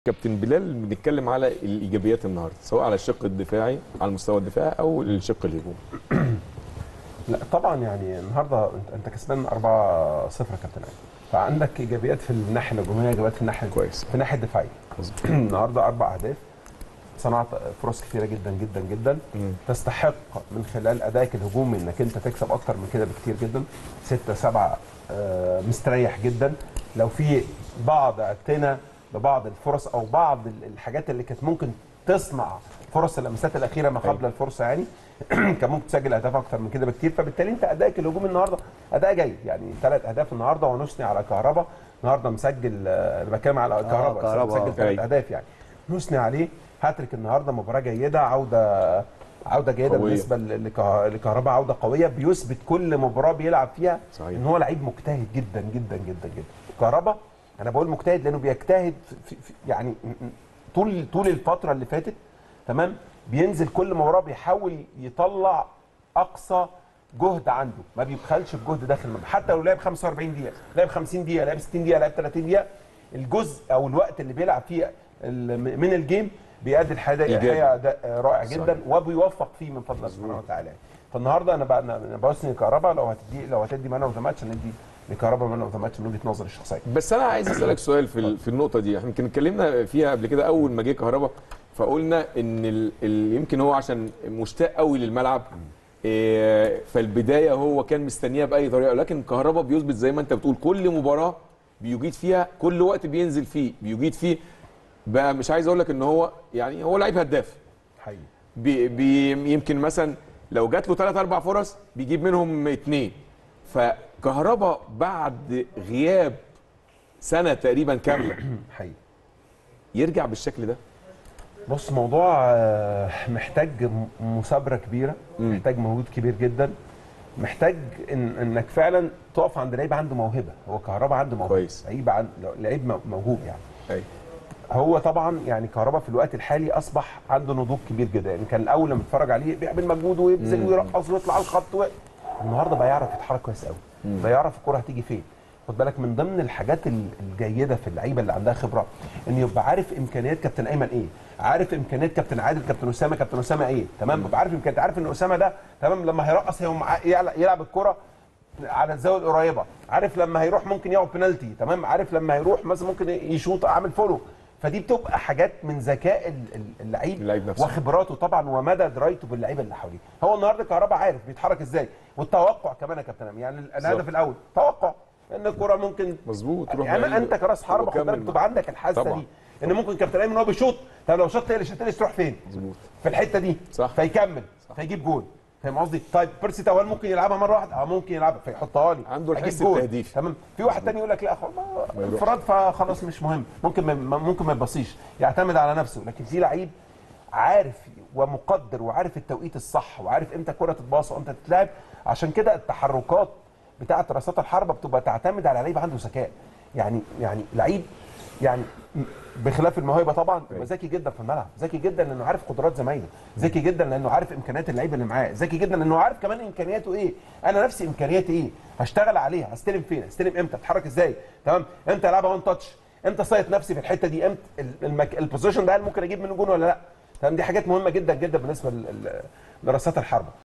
كابتن بلال بنتكلم على الايجابيات النهارده سواء على الشق الدفاعي على المستوى الدفاعي او الشق الهجومي لا طبعا يعني النهارده انت انت كسبان 4 0 يا كابتن علي فعندك ايجابيات في الناحيه الهجوميه ايجابيات في الناحيه كويس. في الناحيه الدفاعيه مظبوط. النهارده اربع اهداف صنعت فرص كثيره جدا جدا جدا مم. تستحق من خلال ادائك الهجومي انك انت تكسب اكتر من كده بكتير جدا 6 7 مستريح جدا لو في بعض اعتنى ببعض الفرص او بعض ال- الحاجات اللي كانت ممكن تصنع فرص اللمسات الاخيره ما قبل الفرصه يعني كان ممكن تسجل اهداف اكتر من كده بكتير فبالتالي انت ادائك الهجومي النهارده اداء جيد يعني ثلاث اهداف النهارده ونثني على كهربا النهارده مسجل آه، انا بتكلم على كهربا كهربا، مسجل آه. ثلاث أيوة. اهداف يعني نثني عليه هاتريك النهارده مباراه جيده عوده عوده جيده قوية. بالنسبه ل- لكه- لكهربا عوده قويه بيثبت كل مباراه بيلعب فيها صحيح. ان هو لعيب مجتهد جدا جدا جدا جدا كهربا انا بقول مجتهد لانه بيجتهد في في يعني م- م- طول طول الفتره اللي فاتت تمام بينزل كل مباراه بيحاول يطلع اقصى جهد عنده ما بيبخلش بجهد داخل الملعب حتى لو لعب 45 دقيقه لعب 50 دقيقه لعب 60 دقيقه لعب 30 دقيقه الجزء او الوقت اللي بيلعب فيه ال- من الجيم بيأدي الحقيقه إيجابي. الحقيقة اداء رائع صحيح. جدا وبيوفق فيه من فضل الله سبحانه وتعالى فالنهارده انا بقى انا بوسني كهربا لو هتدي لو هتدي مان اوف ذا ماتش ندي لكهربا مان اوف ذا ماتش من وجهه نظري الشخصيه بس انا عايز اسالك سؤال في ال- في النقطه دي احنا يمكن اتكلمنا فيها قبل كده اول ما جه كهربا فقلنا ان ال... ال... يمكن هو عشان مشتاق قوي للملعب إيه فالبدايه هو كان مستنيها باي طريقه لكن كهربا بيثبت زي ما انت بتقول كل مباراه بيجيد فيها كل وقت بينزل فيه بيجيد فيه بقى مش عايز اقول لك ان هو يعني هو لعيب هداف حقيقي بي بي يمكن مثلا لو جات له ثلاث اربع فرص بيجيب منهم اثنين فكهربا بعد غياب سنه تقريبا كامله حقيقي يرجع بالشكل ده بص موضوع آه، محتاج م- مثابره كبيره مم. محتاج مجهود كبير جدا محتاج إن انك فعلا تقف عند لعيب عنده موهبه هو كهربا عنده موهبه كويس. لعيب عن لعيب مو- موهوب يعني أي. هو طبعا يعني كهربا في الوقت الحالي اصبح عنده نضوج كبير جدا يعني كان الاول لما تتفرج عليه بيعمل مجهود ويبذل ويرقص ويطلع على الخط و... النهارده بقى يعرف يتحرك كويس قوي بقى يعرف الكره هتيجي فين خد بالك من ضمن الحاجات ال- الجيده في اللعيبه اللي عندها خبره انه يبقى عارف امكانيات كابتن ايمن ايه عارف امكانيات كابتن عادل كابتن اسامه كابتن اسامه ايه تمام يبقى عارف امكانيات عارف ان اسامه ده تمام لما هيرقص هيقوم ع- يلعب يلعب الكره على الزاويه القريبه عارف لما هيروح ممكن يقعد بنالتي تمام عارف لما هيروح مثلا ممكن يشوط عامل فولو فدي بتبقى حاجات من ذكاء ال- ال- اللعيب اللعيب نفسه. وخبراته طبعا ومدى درايته باللعيبه اللي حواليه هو النهارده كهربا عارف بيتحرك ازاي والتوقع كمان يا كابتن أمين. يعني الهدف بالظبط. الاول توقع ان الكره ممكن مظبوط تروح يعني بعيد انت كراس حربه خد وكمل بالك تبقى عندك الحاسه طبعا. دي ان ممكن كابتن ايمن هو بيشوط طب لو شاط تقلش هتقلش تروح فين؟ مظبوط في الحته دي صح. فيكمل فيجيب جول فاهم قصدي؟ طيب بيرسي تاوان ممكن يلعبها مره واحده اه ممكن يلعبها فيحطها لي عنده هيجيب الحس جول. التهديفي. تمام في واحد تاني يقول لك لا خلاص ما- ما يروحش. انفراد فخلاص مش مهم ممكن ما ممكن ما يبصيش يعتمد على نفسه لكن في لعيب عارف ومقدر وعارف التوقيت الصح وعارف امتى الكره تتباص وامتى تتلعب عشان كده التحركات بتاعه راسات الحربه بتبقى تعتمد على لعيب عنده ذكاء يعني يعني لعيب يعني بخلاف الموهبه طبعا يبقى ذكي جدا في الملعب ذكي جدا لانه عارف قدرات زمايله ذكي جدا لانه عارف امكانيات اللعيبه اللي معاه ذكي جدا لانه عارف كمان امكانياته ايه انا نفسي امكانياتي ايه هشتغل عليها هستلم فين هستلم امتى اتحرك ازاي تمام امتى العبها وان تاتش امتى صيت نفسي في الحته دي امتى ال- المك... البوزيشن ده هل ممكن اجيب منه جون ولا لا تمام دي حاجات مهمه جدا جدا بالنسبه لل- لراسات الحربه